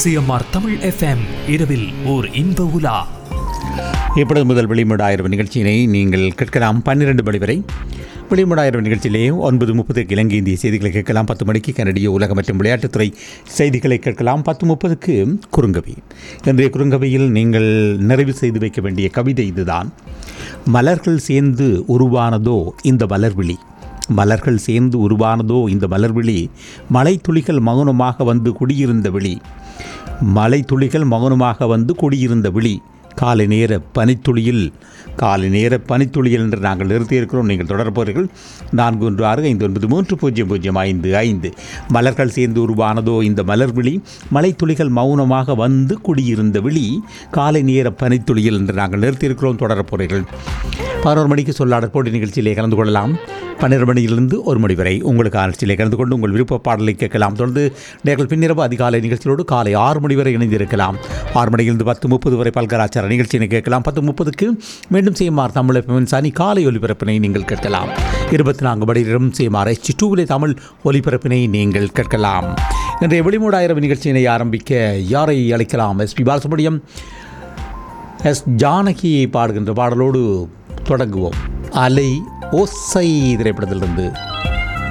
CMR Tamil FM இரவில் ஓர் இன்ப உலா இப்பொழுது முதல் வெளிமுடாயிரம் நிகழ்ச்சியினை நீங்கள் கேட்கலாம் பன்னிரண்டு மணி வரை வெளிமுடாயிரம் நிகழ்ச்சியிலே ஒன்பது முப்பதுக்கு இலங்கை இந்திய செய்திகளை கேட்கலாம் பத்து மணிக்கு கனடிய உலக மற்றும் விளையாட்டுத்துறை செய்திகளை கேட்கலாம் பத்து முப்பதுக்கு குறுங்கவி இன்றைய குறுங்கவியில் நீங்கள் நிறைவு செய்து வைக்க வேண்டிய கவிதை இதுதான் மலர்கள் சேர்ந்து உருவானதோ இந்த மலர்விழி மலர்கள் சேர்ந்து உருவானதோ இந்த மலர்விழி மலை துளிகள் மௌனமாக வந்து குடியிருந்த விழி மலை துளிகள் மௌனமாக வந்து குடியிருந்த விழி காலை நேர பனித்துளியில் காலை நேர பனித்துளியில் என்று நாங்கள் நிறுத்தியிருக்கிறோம் நீங்கள் தொடர்பவர்கள் நான்கு ஒன்று ஆறு ஐந்து ஒன்பது மூன்று பூஜ்ஜியம் பூஜ்ஜியம் ஐந்து ஐந்து மலர்கள் சேர்ந்து உருவானதோ இந்த மலர் விழி மலைத்துளிகள் மௌனமாக வந்து குடியிருந்த விழி காலை நேர பனித்துளியில் என்று நாங்கள் நிறுத்தியிருக்கிறோம் தொடரப்போறீர்கள் பதினோரு மணிக்கு சொல்லாடர் போட்டி நிகழ்ச்சியிலே கலந்து கொள்ளலாம் பன்னிரண்டு மணியிலிருந்து ஒரு மணி வரை உங்களுக்கு நிகழ்ச்சியிலே கலந்து கொண்டு உங்கள் விருப்ப பாடலை கேட்கலாம் தொடர்ந்து நீங்கள் பின்னிரவு அதிகாலை நிகழ்ச்சியோடு காலை ஆறு மணி வரை இணைந்திருக்கலாம் ஆறு மணியிலிருந்து பத்து முப்பது வரை பல்கலாச்சார நிகழ்ச்சியினை கேட்கலாம் பத்து முப்பதுக்கு மீண்டும் செய்யுமாறு தமிழ் எஃப்எம் சனி காலை ஒலிபரப்பினை நீங்கள் கேட்கலாம் இருபத்தி நான்கு மணியிலும் செய்யுமாறு எச் டூவிலே தமிழ் ஒலிபரப்பினை நீங்கள் கேட்கலாம் இன்றைய வெளிமூடாயிரம் நிகழ்ச்சியினை ஆரம்பிக்க யாரை அழைக்கலாம் எஸ்பி பாலசுப்ரமணியம் எஸ் ஜானகியை பாடுகின்ற பாடலோடு தொடங்குவோம் அலை ஓசை திரைப்படத்திலிருந்து